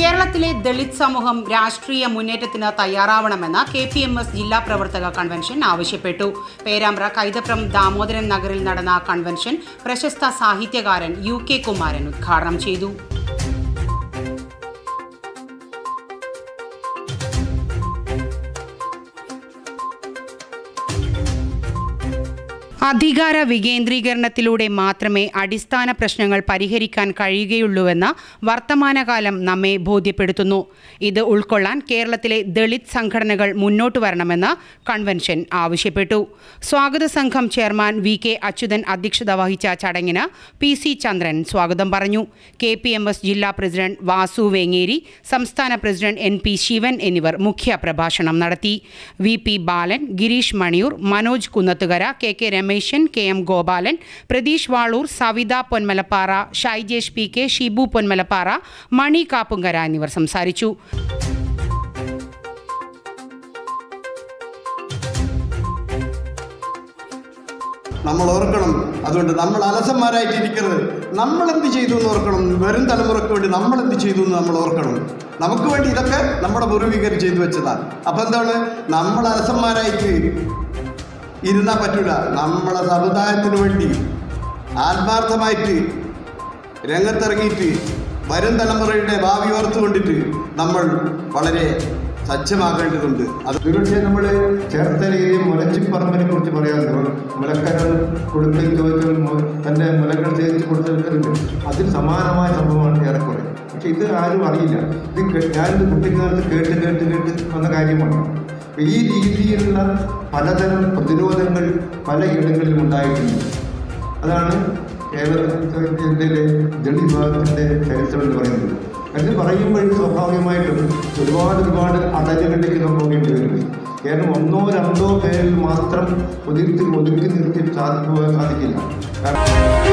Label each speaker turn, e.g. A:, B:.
A: കേരളത്തിലെ ദളിത് സമൂഹം രാഷ്ട്രീയ മുന്നേറ്റത്തിന് തയ്യാറാവണമെന്ന് കെ പി എം എസ് ജില്ലാ പ്രവർത്തക കൺവെൻഷൻ ആവശ്യപ്പെട്ടു പേരാമ്പ്ര കൈതപ്രം ദാമോദരൻ നഗറിൽ നടന്ന കൺവെൻഷൻ പ്രശസ്ത സാഹിത്യകാരൻ യു കെ കുമാരൻ ഉദ്ഘാടനം ചെയ്തു അധികാര വികേന്ദ്രീകരണത്തിലൂടെ മാത്രമേ അടിസ്ഥാന പ്രശ്നങ്ങൾ പരിഹരിക്കാൻ കഴിയുകയുള്ളൂവെന്ന് വർത്തമാനകാലം നമ്മെ ബോധ്യപ്പെടുത്തുന്നു ഇത് ഉൾക്കൊള്ളാൻ കേരളത്തിലെ ദളിത് സംഘടനകൾ മുന്നോട്ട് വരണമെന്ന് കൺവെൻഷൻ ആവശ്യപ്പെട്ടു സ്വാഗത സംഘം ചെയർമാൻ വി കെ അച്യുതൻ അധ്യക്ഷത വഹിച്ച ചടങ്ങിന് പി സി ചന്ദ്രൻ സ്വാഗതം പറഞ്ഞു കെ പി എം എസ് ജില്ലാ പ്രസിഡന്റ് വാസു വേങ്ങേരി സംസ്ഥാന പ്രസിഡന്റ് എൻ പി ശിവൻ എന്നിവർ മുഖ്യ പ്രഭാഷണം നടത്തി V P Balan Girish Maniyur Manoj Kunnathukara K K Ramesan K M Gopalan Pratheesh Valur Savitha Ponmalappara Shaijesh P K Shibu Ponmalappara Mani Kappunkara എന്നിവർ സംസാരിച്ചു
B: നമ്മൾ ഓർക്കണം അതുകൊണ്ട് നമ്മൾ അലസന്മാരായിട്ടിരിക്കരുത് നമ്മൾ എന്ത് ചെയ്തു എന്ന് ഓർക്കണം വരും തലമുറയ്ക്ക് വേണ്ടി നമ്മൾ എന്ത് ചെയ്തു എന്ന് നമ്മൾ ഓർക്കണം നമുക്ക് വേണ്ടി ഇതൊക്കെ നമ്മുടെ പൂർവികർ ചെയ്തു വെച്ചതാണ് അപ്പം എന്താണ് നമ്മൾ അലസന്മാരായിട്ട് ഇരുന്നാൽ പറ്റൂല നമ്മളെ സമുദായത്തിന് വേണ്ടി ആത്മാർത്ഥമായിട്ട് രംഗത്തിറങ്ങിയിട്ട് വരും തലമുറയുടെ ഭാവി ഓർത്തുകൊണ്ടിട്ട് നമ്മൾ വളരെ സജ്ജമാകേണ്ടതുണ്ട് അത്
C: ഒരുപക്ഷെ നമ്മൾ ചേർത്തലയിലെയും മുലച്ചിപ്പറമ്പിനെ കുറിച്ച് പറയാറുണ്ട് മുലക്കരം കൊടുക്കൽ ചോദിക്കൽ മു- തൻ്റെ മുലകൾ ചേർത്ത് കൊടുത്തിട്ടുണ്ട് അതിന് സമാനമായ സംഭവമാണ് ഏറെക്കുറെ പക്ഷെ ഇത് ആരും അറിയില്ല ഇത് കേ- ഞാനിത് കുട്ടിക്കാലത്ത് കേട്ട് കേട്ട് കേട്ട് വന്ന കാര്യമാണ് അപ്പൊ ഈ രീതിയിലുള്ള പലതരം പ്രതിരോധങ്ങൾ പലയിടങ്ങളിലും ഉണ്ടായിട്ടുണ്ട് അതാണ് കേരളത്തിൻ്റെ ദളിത് വിഭാഗത്തിൻ്റെ ചരിത്രം എന്ന് പറയുന്നത് അത് പറയുമ്പോൾ സ്വാഭാവികമായിട്ടും ഒരുപാട് ഒരുപാട് അടലുകളിലേക്ക് നാം പോകേണ്ടി വരും കാരണം ഒന്നോ രണ്ടോ പേരിൽ മാത്രം ഒതുക്കി ഒതുക്കി നിർത്തി സാധിക്കുക സാധിക്കില്ല കാരണം